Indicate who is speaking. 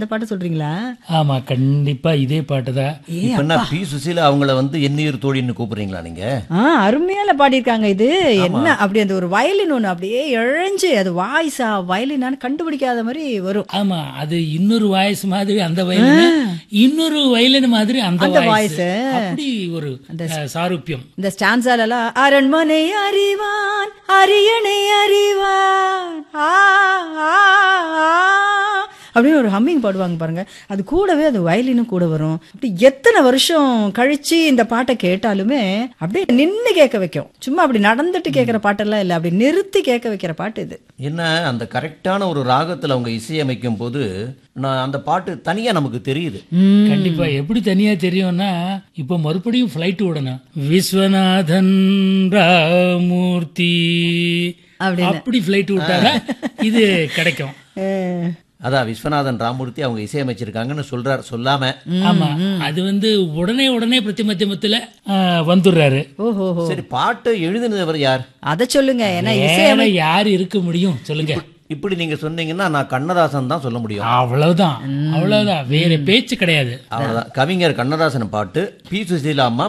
Speaker 1: அந்த பாட்டு சொல்றீங்களா
Speaker 2: ஆமா கண்டிப்பா இதே பாட்டு தான்
Speaker 3: இப்ப என்ன பி சுசீலா அவங்கள வந்து எண்ணீர் தோழின்னு கூப்பிடுறீங்களா நீங்க
Speaker 1: ஆ அருமையால பாடியிருக்காங்க இது என்ன அப்படி அந்த ஒரு வயலின் ஒன்று அப்படியே இழைஞ்சு அது வாய்ஸா வயலினான்னு கண்டுபிடிக்காத மாதிரி வரும்
Speaker 2: ஆமா அது இன்னொரு வாய்ஸ் மாதிரி அந்த வயலின் இன்னொரு வயலின் மாதிரி அந்த
Speaker 1: அந்த
Speaker 2: வாய்ஸ்
Speaker 1: voice.
Speaker 2: அப்படி ஒரு அஹ், சாரூபியம்
Speaker 1: இந்த ஸ்டான்ஸாலலாம் அரண்மனை அறிவான் அரியணை அறிவான் ஆ, ஆ, ஆ. அப்படின்னு ஒரு ஹம்மிங் பாடுவாங்க பாருங்க அது கூடவே அது வயலினும் கூட வரும் அப்படி எத்தனை வருஷம் கழிச்சு இந்த பாட்டை கேட்டாலுமே அப்படியே நின்னு கேட்க வைக்கும் சும்மா அப்படி நடந்துட்டு கேட்கிற பாட்டெல்லாம் இல்லை அப்படி நிறுத்தி கேட்க வைக்கிற பாட்டு இது
Speaker 3: என்ன அந்த கரெக்டான ஒரு ராகத்துல அவங்க இசையமைக்கும் போது நான் அந்த பாட்டு தனியா நமக்கு தெரியுது
Speaker 2: கண்டிப்பா எப்படி தனியா தெரியும்னா இப்போ மறுபடியும் ஃபிளைட் விடணும் விஸ்வநாதன் ராமூர்த்தி
Speaker 1: அப்படின்னு.
Speaker 2: அப்படி ஃபிளைட் விட்டாதான் இது கிடைக்கும்
Speaker 1: அஹ்,
Speaker 3: அதான் விஸ்வநாதன் ராமூர்த்தி அவங்க இசையமைச்சிருக்காங்கன்னு சொல்றார் சொல்லாம
Speaker 2: ஆமா அது வந்து உடனே உடனே பிரதி மத்தியமத்துல வந்துடுறாரு
Speaker 1: ஓஹோ
Speaker 3: சரி பாட்டு எழுதினவர் யார்
Speaker 1: அதை சொல்லுங்க ஏன்னா இசை
Speaker 2: வேற யார் இருக்க முடியும் சொல்லுங்க
Speaker 3: இப்படி நீங்க சொன்னீங்கன்னா நான் கண்ணதாசன் தான் சொல்ல முடியும்
Speaker 2: அவ்வளவுதான் அவ்வளவுதான் வேற பேச்சு கிடையாது
Speaker 3: அவ்வளவுதான் கவிஞர் கண்ணதாசன் பாட்டு பி சுசீலா அம்மா